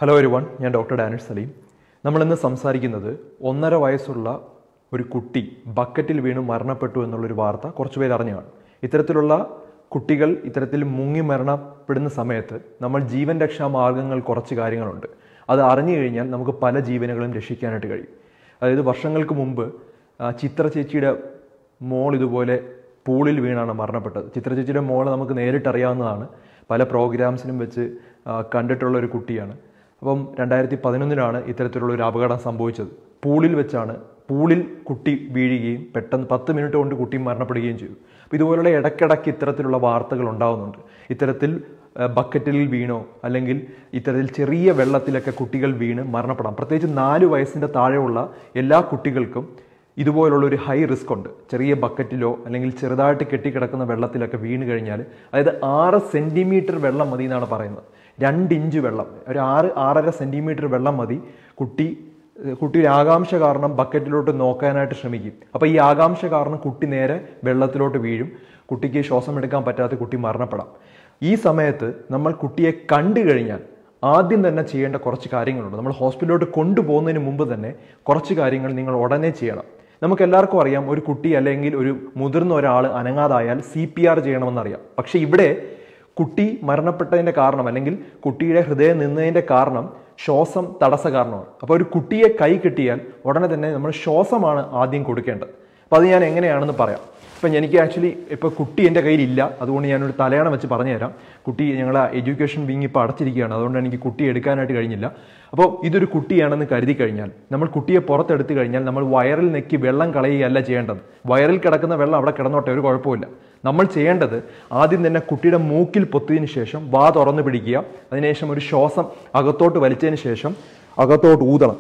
hello ഒരു one ഞാൻ doctor Danish Saleem നമ്മളിന്ന് സംസാരിക്കുന്നത് ഒന്നര വയസ്സുള്ള ഒരു കുട്ടി ബക്കറ്റിൽ വീണ് മരണപ്പെട്ടു എന്നുള്ളൊരു വാർത്ത കുറച്ച് പേര് അറിഞ്ഞു കാണും ഇത്തരത്തിലുള്ള കുട്ടികൾ ഇത്തരത്തിൽ മുങ്ങി മരണപ്പെടുന്ന സമയത്ത് നമ്മൾ ജീവൻ രക്ഷാ മാർഗങ്ങൾ കുറച്ച് കാര്യങ്ങളുണ്ട് അത് അറിഞ്ഞു കഴിഞ്ഞാൽ നമുക്ക് പല ജീവനുകളും രക്ഷിക്കാനായിട്ട് കഴിയും അതായത് വർഷങ്ങൾക്ക് മുമ്പ് ആ, ചിത്ര ചേച്ചിയുടെ മോൾ ഇതുപോലെ പൂളിൽ വീണാണ് മരണപ്പെട്ടത് ചിത്ര ചേച്ചിയുടെ മോൾ നമുക്ക് നേരിട്ടറിയാവുന്നതാണ് പല പ്രോഗ്രാംസിനും വെച്ച് ആ, കണ്ടിട്ടുള്ള ഒരു കുട്ടിയാണ് അപ്പം രണ്ടായിരത്തി പതിനൊന്നിലാണ് ഇത്തരത്തിലുള്ള ഒരു അപകടം സംഭവിച്ചത് പൂളിൽ വെച്ചാണ് പൂളിൽ കുട്ടി വീഴുകയും പെട്ടെന്ന് പത്ത് മിനിറ്റ് കൊണ്ട് കുട്ടി മരണപ്പെടുകയും ചെയ്തു അപ്പോൾ ഇതുപോലുള്ള ഇടയ്ക്കിടയ്ക്ക് ഇത്തരത്തിലുള്ള വാർത്തകൾ ഉണ്ടാകുന്നുണ്ട് ഇത്തരത്തിൽ ആ, ബക്കറ്റിൽ വീണോ അല്ലെങ്കിൽ ഇത്തരത്തിൽ ചെറിയ വെള്ളത്തിലൊക്കെ കുട്ടികൾ വീണ് മരണപ്പെടാം പ്രത്യേകിച്ച് നാല് വയസ്സിൻ്റെ താഴെയുള്ള എല്ലാ കുട്ടികൾക്കും ഇതുപോലുള്ള ഒരു ഹൈ റിസ്ക് ഉണ്ട് ചെറിയ ബക്കറ്റിലോ അല്ലെങ്കിൽ ചെറുതായിട്ട് കെട്ടിക്കിടക്കുന്ന വെള്ളത്തിലൊക്കെ വീണ് കഴിഞ്ഞാൽ അതായത് ആറ് സെൻറ്റിമീറ്റർ വെള്ളം മതി എന്നാണ് പറയുന്നത് രണ്ട് ഇഞ്ച് വെള്ളം ഒരു ആറ് ആറര സെൻറ്റിമീറ്റർ വെള്ളം മതി കുട്ടി ഏഹ് കുട്ടിയുടെ ആകാംക്ഷ കാരണം ബക്കറ്റിലോട്ട് നോക്കാനായിട്ട് ശ്രമിക്കും അപ്പോൾ ഈ ആകാംക്ഷ കാരണം കുട്ടി നേരെ വെള്ളത്തിലോട്ട് വീഴും കുട്ടിക്ക് ശ്വാസം എടുക്കാൻ പറ്റാത്ത കുട്ടി മരണപ്പെടാം ഈ സമയത്ത് നമ്മൾ കുട്ടിയെ കണ്ടു കഴിഞ്ഞാൽ ആദ്യം തന്നെ ചെയ്യേണ്ട കുറച്ച് കാര്യങ്ങളുണ്ട് നമ്മൾ ഹോസ്പിറ്റലിലോട്ട് കൊണ്ടുപോകുന്നതിന് മുമ്പ് തന്നെ കുറച്ച് കാര്യങ്ങൾ നിങ്ങൾ ഉടനെ ചെയ്യണം നമുക്ക് എല്ലാവർക്കും അറിയാം ഒരു കുട്ടി അല്ലെങ്കിൽ ഒരു മുതിർന്ന ഒരാൾ അനങ്ങാതായാൽ സി പി ആർ ചെയ്യണമെന്നറിയാം പക്ഷെ ഇവിടെ കുട്ടി മരണപ്പെട്ടതിന്റെ കാരണം അല്ലെങ്കിൽ കുട്ടിയുടെ ഹൃദയം നിന്നതിന്റെ കാരണം ശ്വാസം തടസ്സ കാരണമാണ് അപ്പോൾ ഒരു കുട്ടിയെ കൈ കിട്ടിയാൽ ഉടനെ തന്നെ നമ്മൾ ശ്വാസമാണ് ആദ്യം കൊടുക്കേണ്ടത് അപ്പോൾ അത് ഞാൻ എങ്ങനെയാണെന്ന് പറയാം ഇപ്പം എനിക്ക് ആക്ച്വലി ഇപ്പോൾ കുട്ടി എൻ്റെ കയ്യിലില്ല അതുകൊണ്ട് ഞാനൊരു തലയണം വെച്ച് പറഞ്ഞുതരാം കുട്ടി ഞങ്ങൾ എഡ്യൂക്കേഷൻ വിങ് ഇപ്പോൾ അടച്ചിരിക്കുകയാണ് അതുകൊണ്ട് എനിക്ക് കുട്ടിയെ എടുക്കാനായിട്ട് കഴിഞ്ഞില്ല അപ്പോൾ ഇതൊരു കുട്ടിയാണെന്ന് കരുതി കഴിഞ്ഞാൽ നമ്മൾ കുട്ടിയെ പുറത്തെടുത്ത് കഴിഞ്ഞാൽ നമ്മൾ വയറിൽ നെക്കി വെള്ളം കളയുകയല്ല ചെയ്യേണ്ടത് വയറിൽ കിടക്കുന്ന വെള്ളം അവിടെ കിടന്നോട്ടെ ഒരു കുഴപ്പമില്ല നമ്മൾ ചെയ്യേണ്ടത് ആദ്യം തന്നെ കുട്ടിയുടെ മൂക്കിൽ പൊത്തിയതിന് ശേഷം വാ തുറന്നു പിടിക്കുക അതിനുശേഷം ഒരു ശ്വാസം അകത്തോട്ട് വലിച്ചതിന് ശേഷം അകത്തോട്ട് ഊതണം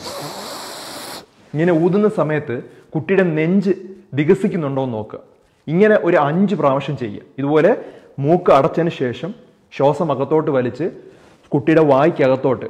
ഇങ്ങനെ ഊതുന്ന സമയത്ത് കുട്ടിയുടെ നെഞ്ച് വികസിക്കുന്നുണ്ടോ എന്ന് നോക്കുക ഇങ്ങനെ ഒരു അഞ്ച് പ്രാവശ്യം ചെയ്യുക ഇതുപോലെ മൂക്ക് അടച്ചതിന് ശേഷം ശ്വാസം അകത്തോട്ട് വലിച്ച് കുട്ടിയുടെ വായ്ക്കകത്തോട്ട്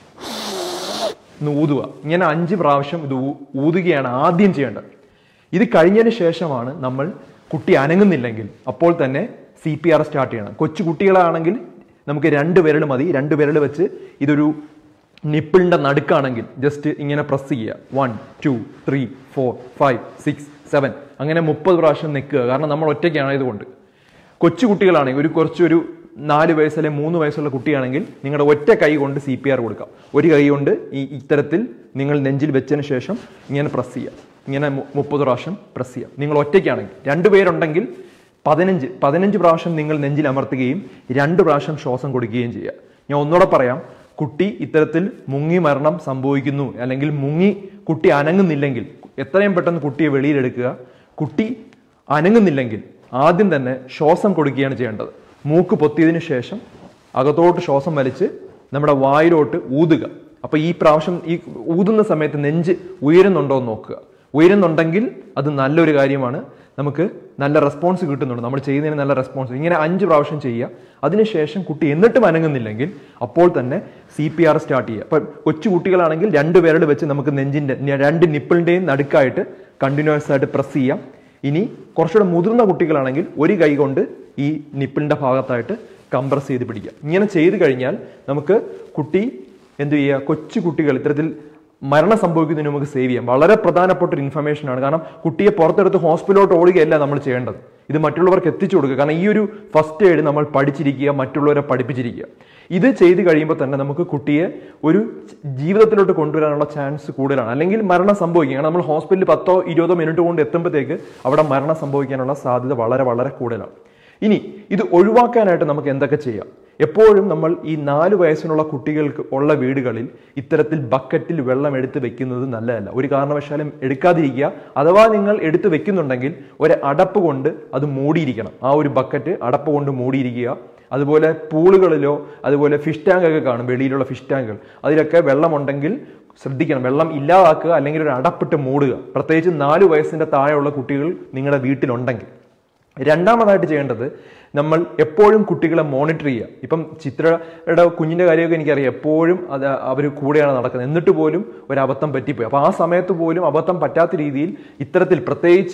ഒന്ന് ഊതുക ഇങ്ങനെ അഞ്ച് പ്രാവശ്യം ഇത് ഊ- ഊതുകയാണ് ആദ്യം ചെയ്യേണ്ടത് ഇത് കഴിഞ്ഞതിന് ശേഷമാണ് നമ്മൾ കുട്ടി അനങ്ങുന്നില്ലെങ്കിൽ അപ്പോൾ തന്നെ സി പി ആർ സ്റ്റാർട്ട് ചെയ്യണം കൊച്ചു കുട്ടികളാണെങ്കിൽ നമുക്ക് രണ്ട് വിരൽ മതി രണ്ട് വിരൽ വെച്ച് ഇതൊരു നിപ്പിളിന്റെ നടുക്കാണെങ്കിൽ ജസ്റ്റ് ഇങ്ങനെ പ്രസ് ചെയ്യുക one two three four five six seven അങ്ങനെ മുപ്പത് പ്രാവശ്യം നിൽക്കുക കാരണം നമ്മൾ ഒറ്റയ്ക്കാണ് ഇതുകൊണ്ട് കൊച്ചു കുട്ടികളാണെങ്കിൽ ഒരു കുറച്ചൊരു നാല് വയസ്സ് അല്ലെങ്കിൽ മൂന്ന് വയസ്സുള്ള കുട്ടിയാണെങ്കിൽ നിങ്ങളുടെ ഒറ്റ കൈ കൊണ്ട് സി പി ആർ കൊടുക്കാം ഒരു കൈ കൊണ്ട് ഈ ഇത്തരത്തിൽ നിങ്ങൾ നെഞ്ചിൽ വെച്ചതിന് ശേഷം ഇങ്ങനെ പ്രസ് ചെയ്യുക ഇങ്ങനെ മു- മുപ്പത് പ്രാവശ്യം പ്രസ് ചെയ്യുക നിങ്ങൾ ഒറ്റയ്ക്കാണെങ്കിൽ രണ്ട് പേരുണ്ടെങ്കിൽ പതിനഞ്ച് പതിനഞ്ച് പ്രാവശ്യം നിങ്ങൾ നെഞ്ചിൽ അമർത്തുകയും രണ്ട് പ്രാവശ്യം ശ്വാസം കൊടുക്കുകയും ചെയ്യുക ഞാൻ ഒന്നുകൂടെ പറയാം കുട്ടി ഇത്തരത്തിൽ മുങ്ങി മരണം സംഭവിക്കുന്നു അല്ലെങ്കിൽ മുങ്ങി കുട്ടി അനങ്ങുന്നില്ലെങ്കിൽ എത്രയും പെട്ടെന്ന് കുട്ടിയെ വെളിയിലെടുക്കുക കുട്ടി അനങ്ങുന്നില്ലെങ്കിൽ ആദ്യം തന്നെ ശ്വാസം കൊടുക്കുകയാണ് ചെയ്യേണ്ടത് മൂക്ക് പൊത്തിയതിനു ശേഷം അകത്തോട്ട് ശ്വാസം വലിച്ച് നമ്മുടെ വായിലോട്ട് ഊതുക അപ്പൊ ഈ പ്രാവശ്യം ഈ ഊതുന്ന സമയത്ത് നെഞ്ച് ഉയരുന്നുണ്ടോ എന്ന് നോക്കുക ഉയരുന്നുണ്ടെങ്കിൽ അത് നല്ലൊരു കാര്യമാണ് നമുക്ക് നല്ല റെസ്പോൺസ് കിട്ടുന്നുണ്ട് നമ്മൾ ചെയ്യുന്നതിന് നല്ല റെസ്പോൺസ് ഇങ്ങനെ അഞ്ച് പ്രാവശ്യം ചെയ്യുക അതിനുശേഷം കുട്ടി എന്നിട്ടും അനങ്ങുന്നില്ലെങ്കിൽ അപ്പോൾ തന്നെ സി പി ആർ സ്റ്റാർട്ട് ചെയ്യുക അപ്പം കൊച്ചു കുട്ടികളാണെങ്കിൽ രണ്ട് വിരൽ വെച്ച് നമുക്ക് നെഞ്ചിന്റെ ന- രണ്ട് നിപ്പിളിന്റെയും നടുക്കായിട്ട് കണ്ടിന്യൂസ് ആയിട്ട് പ്രസ് ചെയ്യാം ഇനി കുറച്ചുകൂടെ മുതിർന്ന കുട്ടികളാണെങ്കിൽ ഒരു കൈ കൊണ്ട് ഈ നിപ്പിളിന്റെ ഭാഗത്തായിട്ട് കംപ്രസ് ചെയ്ത് പിടിക്കുക ഇങ്ങനെ ചെയ്ത് കഴിഞ്ഞാൽ നമുക്ക് കുട്ടി എന്ത് ചെയ്യുക കൊച്ചു കുട്ടികൾ ഇത്തരത്തിൽ മരണം സംഭവിക്കുന്നതിന് നമുക്ക് സേവ് ചെയ്യാം വളരെ പ്രധാനപ്പെട്ട ഒരു ഇൻഫർമേഷൻ ആണ് കാരണം കുട്ടിയെ പുറത്തെടുത്ത് ഹോസ്പിറ്റലിലോട്ട് ഓടുകയല്ല നമ്മൾ ചെയ്യേണ്ടത് ഇത് മറ്റുള്ളവർക്ക് എത്തിച്ചു കൊടുക്കുക കാരണം ഈ ഒരു ഫസ്റ്റ് എയ്ഡ് നമ്മൾ പഠിച്ചിരിക്കുക മറ്റുള്ളവരെ പഠിപ്പിച്ചിരിക്കുക ഇത് ചെയ്ത് കഴിയുമ്പോൾ തന്നെ നമുക്ക് കുട്ടിയെ ഒരു ജീവിതത്തിലോട്ട് കൊണ്ടുവരാനുള്ള ചാൻസ് കൂടുതലാണ് അല്ലെങ്കിൽ മരണം സംഭവിക്കും കാരണം നമ്മൾ ഹോസ്പിറ്റലിൽ പത്തോ ഇരുപതോ മിനിറ്റ് കൊണ്ട് എത്തുമ്പോഴത്തേക്ക് അവിടെ മരണം സംഭവിക്കാനുള്ള സാധ്യത വളരെ വളരെ കൂടുതലാണ് ഇനി ഇത് ഒഴിവാക്കാനായിട്ട് നമുക്ക് എന്തൊക്കെ ചെയ്യാം എപ്പോഴും നമ്മൾ ഈ നാല് വയസ്സിനുള്ള കുട്ടികൾക്ക് ഉള്ള വീടുകളിൽ ഇത്തരത്തിൽ ബക്കറ്റിൽ വെള്ളം എടുത്ത് വെക്കുന്നത് നല്ലതല്ല ഒരു കാരണവശാലും എടുക്കാതിരിക്കുക അഥവാ നിങ്ങൾ എടുത്ത് വെക്കുന്നുണ്ടെങ്കിൽ ഒരു അടപ്പ് കൊണ്ട് അത് മൂടിയിരിക്കണം ആ ഒരു ബക്കറ്റ് അടപ്പ് കൊണ്ട് മൂടിയിരിക്കുക അതുപോലെ പൂളുകളിലോ അതുപോലെ ഫിഷ് ടാങ്ക് ഒക്കെ കാണും വെളിയിലുള്ള ഫിഷ് ടാങ്കുകൾ അതിലൊക്കെ വെള്ളമുണ്ടെങ്കിൽ ശ്രദ്ധിക്കണം വെള്ളം ഇല്ലാതാക്കുക അല്ലെങ്കിൽ ഒരു അടപ്പിട്ട് മൂടുക പ്രത്യേകിച്ച് നാല് വയസ്സിന്റെ താഴെയുള്ള കുട്ടികൾ നിങ്ങളുടെ വീട്ടിലുണ്ടെങ്കിൽ രണ്ടാമതായിട്ട് ചെയ്യേണ്ടത് നമ്മൾ എപ്പോഴും കുട്ടികളെ മോണിറ്റർ ചെയ്യുക ഇപ്പം ചിത്രയുടെ കുഞ്ഞിന്റെ കാര്യമൊക്കെ എനിക്കറിയാം എപ്പോഴും അത് അവർ കൂടെയാണ് നടക്കുന്നത് എന്നിട്ട് പോലും ഒരു അബദ്ധം പറ്റിപ്പോയി അപ്പോൾ ആ സമയത്ത് പോലും അബദ്ധം പറ്റാത്ത രീതിയിൽ ഇത്തരത്തിൽ പ്രത്യേകിച്ചും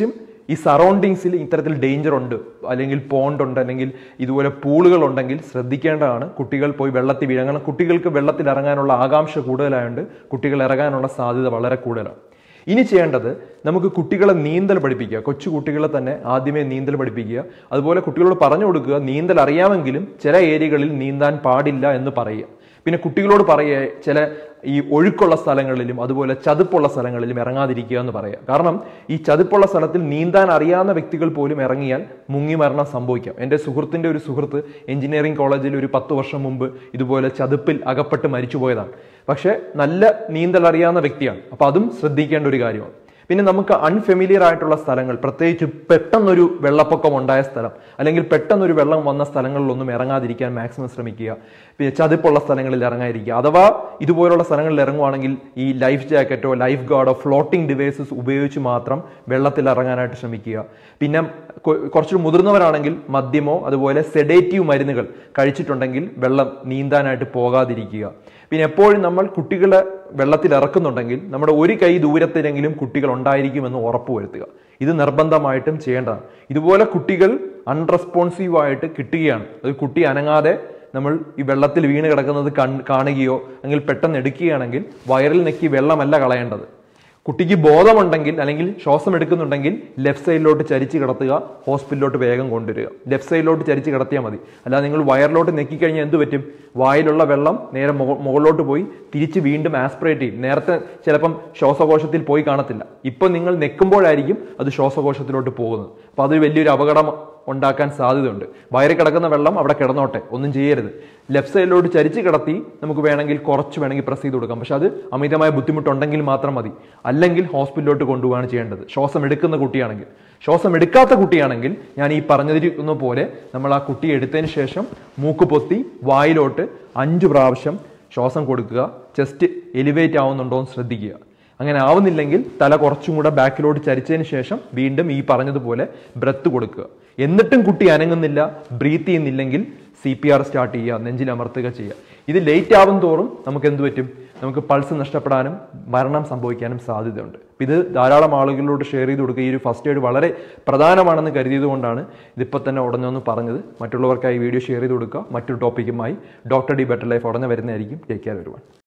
ഈ സറൗണ്ടിങ്സിൽ ഇത്തരത്തിൽ ഡേഞ്ചർ ഉണ്ട് അല്ലെങ്കിൽ പോണ്ട് ഉണ്ട് അല്ലെങ്കിൽ ഇതുപോലെ പൂളുകൾ ഉണ്ടെങ്കിൽ ശ്രദ്ധിക്കേണ്ടതാണ് കുട്ടികൾ പോയി വെള്ളത്തിൽ വീഴാൻ കാരണം കുട്ടികൾക്ക് വെള്ളത്തിൽ ഇറങ്ങാനുള്ള ആകാംക്ഷ കൂടുതലായതുകൊണ്ട് കുട്ടികൾ ഇറങ്ങാനുള്ള സാധ്യത വളരെ കൂടുതലാണ് ഇനി ചെയ്യേണ്ടത് നമുക്ക് കുട്ടികളെ നീന്തൽ പഠിപ്പിക്കുക കൊച്ചു കുട്ടികളെ തന്നെ ആദ്യമേ നീന്തൽ പഠിപ്പിക്കുക അതുപോലെ കുട്ടികളോട് പറഞ്ഞു കൊടുക്കുക നീന്തൽ അറിയാമെങ്കിലും ചില ഏരിയകളിൽ നീന്താൻ പാടില്ല എന്ന് പറയുക പിന്നെ കുട്ടികളോട് പറയുക ചില ഈ ഒഴുക്കുള്ള സ്ഥലങ്ങളിലും അതുപോലെ ചതുപ്പുള്ള സ്ഥലങ്ങളിലും ഇറങ്ങാതിരിക്കുക എന്ന് പറയാം കാരണം ഈ ചതുപ്പുള്ള സ്ഥലത്തിൽ നീന്താൻ അറിയാവുന്ന വ്യക്തികൾ പോലും ഇറങ്ങിയാൽ മുങ്ങി മരണം സംഭവിക്കാം എൻ്റെ സുഹൃത്തിൻ്റെ ഒരു സുഹൃത്ത് എഞ്ചിനീയറിംഗ് കോളേജിൽ ഒരു പത്ത് വർഷം മുമ്പ് ഇതുപോലെ ചതുപ്പിൽ അകപ്പെട്ട് മരിച്ചു പോയതാണ് പക്ഷേ നല്ല നീന്തൽ അറിയാവുന്ന വ്യക്തിയാണ് അപ്പോൾ അതും ശ്രദ്ധിക്കേണ്ട ഒരു കാര്യമാണ് പിന്നെ നമുക്ക് അൺഫെമിലിയർ ആയിട്ടുള്ള സ്ഥലങ്ങൾ പ്രത്യേകിച്ച് പെട്ടെന്നൊരു വെള്ളപ്പൊക്കം ഉണ്ടായ സ്ഥലം അല്ലെങ്കിൽ പെട്ടെന്നൊരു വെള്ളം വന്ന സ്ഥലങ്ങളിലൊന്നും ഇറങ്ങാതിരിക്കാൻ മാക്സിമം ശ്രമിക്കുക പിന്നെ ചതുപ്പുള്ള സ്ഥലങ്ങളിൽ ഇറങ്ങാതിരിക്കുക അഥവാ ഇതുപോലുള്ള സ്ഥലങ്ങളിൽ ഇറങ്ങുവാണെങ്കിൽ ഈ ലൈഫ് ജാക്കറ്റോ ലൈഫ് ഗാർഡോ ഫ്ലോട്ടിംഗ് ഡിവൈസസ് ഉപയോഗിച്ച് മാത്രം വെള്ളത്തിൽ ഇറങ്ങാനായിട്ട് ശ്രമിക്കുക പിന്നെ കൊ- കുറച്ച് മുതിർന്നവരാണെങ്കിൽ മദ്യമോ അതുപോലെ സെഡേറ്റീവ് മരുന്നുകൾ കഴിച്ചിട്ടുണ്ടെങ്കിൽ വെള്ളം നീന്താനായിട്ട് പോകാതിരിക്കുക പിന്നെ എപ്പോഴും നമ്മൾ കുട്ടികളെ വെള്ളത്തിൽ ഇറക്കുന്നുണ്ടെങ്കിൽ നമ്മുടെ ഒരു കൈ ദൂരത്തിലെങ്കിലും കുട്ടികൾ ഉണ്ടായിരിക്കുമെന്ന് ഉറപ്പുവരുത്തുക ഇത് നിർബന്ധമായിട്ടും ചെയ്യേണ്ടതാണ് ഇതുപോലെ കുട്ടികൾ അൺറെസ്പോൺസീവ് ആയിട്ട് കിട്ടുകയാണ് ഒരു കുട്ടി അനങ്ങാതെ നമ്മൾ ഈ വെള്ളത്തിൽ വീണ് കിടക്കുന്നത് കൺ കാണുകയോ അല്ലെങ്കിൽ പെട്ടെന്ന് എടുക്കുകയാണെങ്കിൽ വയറിൽ നെക്കി വെള്ളമല്ല കളയേണ്ടത് കുട്ടിക്ക് ബോധമുണ്ടെങ്കിൽ അല്ലെങ്കിൽ ശ്വാസം എടുക്കുന്നുണ്ടെങ്കിൽ ലെഫ്റ്റ് സൈഡിലോട്ട് ചരിച്ച് കിടത്തുക ഹോസ്പിറ്റലിലോട്ട് വേഗം കൊണ്ടുവരിക ലെഫ്റ്റ് സൈഡിലോട്ട് ചരിച്ച് കിടത്തിയാൽ മതി അല്ലാതെ നിങ്ങൾ വയറിലോട്ട് നെക്കിക്കഴിഞ്ഞാൽ എന്ത് പറ്റും വായിലുള്ള വെള്ളം നേരെ മുക- മുകളിലോട്ട് പോയി തിരിച്ച് വീണ്ടും ആസ്പിറേറ്റ് ചെയ്യും നേരത്തെ ചിലപ്പം ശ്വാസകോശത്തിൽ പോയി കാണത്തില്ല ഇപ്പം നിങ്ങൾ നെക്കുമ്പോഴായിരിക്കും അത് ശ്വാസകോശത്തിലോട്ട് പോകുന്നത് അപ്പോൾ അതൊരു വലിയൊരു അപകടം ഉണ്ടാക്കാൻ സാധ്യതയുണ്ട് വയറിൽ കിടക്കുന്ന വെള്ളം അവിടെ കിടന്നോട്ടെ ഒന്നും ചെയ്യരുത് ലെഫ്റ്റ് സൈഡിലോട്ട് ചരിച്ച് കിടത്തി നമുക്ക് വേണമെങ്കിൽ കുറച്ച് വേണമെങ്കിൽ പ്രസ് ചെയ്ത് കൊടുക്കാം പക്ഷെ അത് അമിതമായ ബുദ്ധിമുട്ടുണ്ടെങ്കിൽ മാത്രം മതി അല്ലെങ്കിൽ ഹോസ്പിറ്റലിലോട്ട് കൊണ്ടുപോവാണ് ചെയ്യേണ്ടത് ശ്വാസം എടുക്കുന്ന കുട്ടിയാണെങ്കിൽ ശ്വാസം എടുക്കാത്ത കുട്ടിയാണെങ്കിൽ ഞാൻ ഈ പറഞ്ഞിരിക്കുന്ന പോലെ നമ്മൾ ആ കുട്ടിയെ എടുത്തതിന് ശേഷം മൂക്ക് പൊത്തി വായിലോട്ട് അഞ്ച് പ്രാവശ്യം ശ്വാസം കൊടുക്കുക ചെസ്റ്റ് എലിവേറ്റ് ആവുന്നുണ്ടോ എന്ന് ശ്രദ്ധിക്കുക അങ്ങനെ ആവുന്നില്ലെങ്കിൽ തല കുറച്ചും കൂടെ ബാക്കിലോട്ട് ചരിച്ചതിന് ശേഷം വീണ്ടും ഈ പറഞ്ഞതുപോലെ ബ്രത്ത് കൊടുക്കുക എന്നിട്ടും കുട്ടി അനങ്ങുന്നില്ല ബ്രീത്ത് ചെയ്യുന്നില്ലെങ്കിൽ സി പി ആർ സ്റ്റാർട്ട് ചെയ്യുക നെഞ്ചിൽ അമർത്തുക ചെയ്യുക ഇത് ലേറ്റ് ആവും തോറും നമുക്ക് എന്ത് പറ്റും നമുക്ക് പൾസ് നഷ്ടപ്പെടാനും മരണം സംഭവിക്കാനും സാധ്യതയുണ്ട് അപ്പൊ ഇത് ധാരാളം ആളുകളിലോട്ട് ഷെയർ ചെയ്ത് കൊടുക്കുക ഈ ഒരു ഫസ്റ്റ് എയ്ഡ് വളരെ പ്രധാനമാണെന്ന് കരുതിയത് കൊണ്ടാണ് ഇതിപ്പോൾ തന്നെ ഉടനെന്ന് പറഞ്ഞത് മറ്റുള്ളവർക്കായി വീഡിയോ ഷെയർ ചെയ്ത് കൊടുക്കുക മറ്റൊരു ടോപ്പിക്കുമായി ഡോക്ടർ ഡി ബെറ്റർ ലൈഫ് ഉടനെ വരുന്നതായിരിക്കും ടേക്ക് കെയർ വരുവാൻ